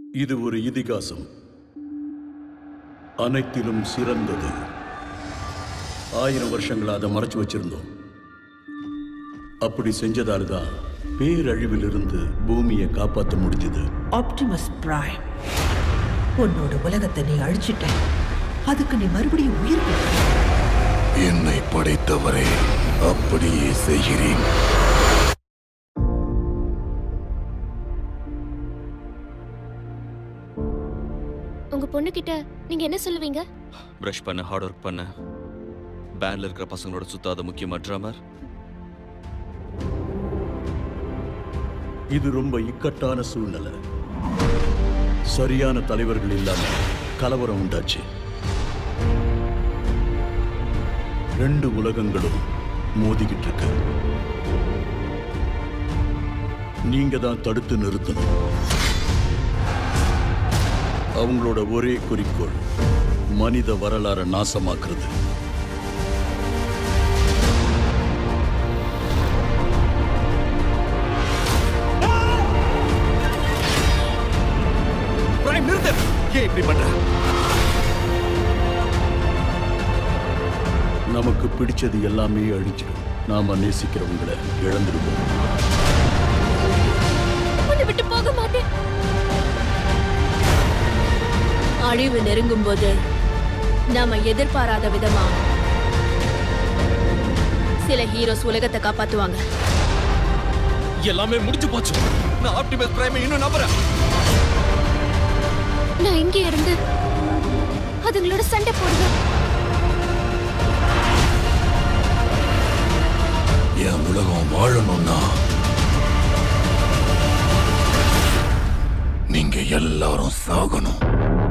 இது ஒரு இதிகாசம் அனைத்திலும் சிறந்தது ஆயிரம் வருஷங்களா அதை மறைச்சு வச்சிருந்தோம் அப்படி செஞ்சதால தான் பேரழிவிலிருந்து பூமியை காப்பாற்ற முடிஞ்சது ஆப்டிமஸ் பிரைம் உன்னோட உலகத்தை நீ அழிச்சிட்ட அதுக்கு நீ மறுபடியும் உயிர் கொடுக்க என்னை படைத்தவரே அப்படியே செய்கிறேன் உங்க பொண்ணுகிட்ட நீங்க என்ன சொல்லுவீங்க ப்ரஷ் பண்ண ஹார்ட் ஒர்க் பண்ண பேண்ட்ல இருக்கிற பசங்களோட சுத்தாத முக்கியமா ட்ராமர் இது ரொம்ப இக்கட்டான சூழ்நிலை சரியான தலைவர்கள் இல்லாம கலவரம் உண்டாச்சு ரெண்டு உலகங்களும் மோதிக்கிட்டு இருக்கு நீங்க தான் தடுத்து நிறுத்தணும் அவங்களோட ஒரே குறிக்கோள் மனித வரலாறை நாசமாக்குறது பிரைம் நிறுத்து ஏன் இப்படி பண்ற நமக்கு பிடிச்சது எல்லாமே அழிச்சிடும் நாம நேசிக்கிறவங்களை இழந்துடுவோம் உன்னை விட்டு போக மாட்டேன் அழிவு நெருங்கும் போது நாம எதிர்பாராத விதமா சில ஹீரோஸ் உலகத்தை காப்பாத்துவாங்க எல்லாமே முடிஞ்சு போச்சு நான் ஆப்டிமஸ் பிரைமை இன்னும் நம்புறேன் நான் இங்கே இருந்து அதுங்களோட சண்டை போடுவேன் என் உலகம் வாழணும்னா நீங்க எல்லாரும் சாகணும்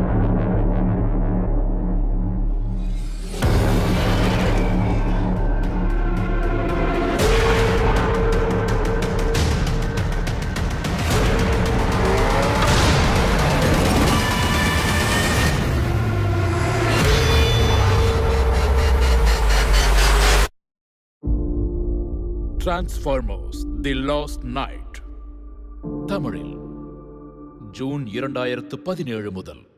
டிரான்ஸ்ஃபார்மர்ஸ் தி லாஸ்ட் நைட் தமிழில் ஜூன் இரண்டாயிரத்து பதினேழு முதல்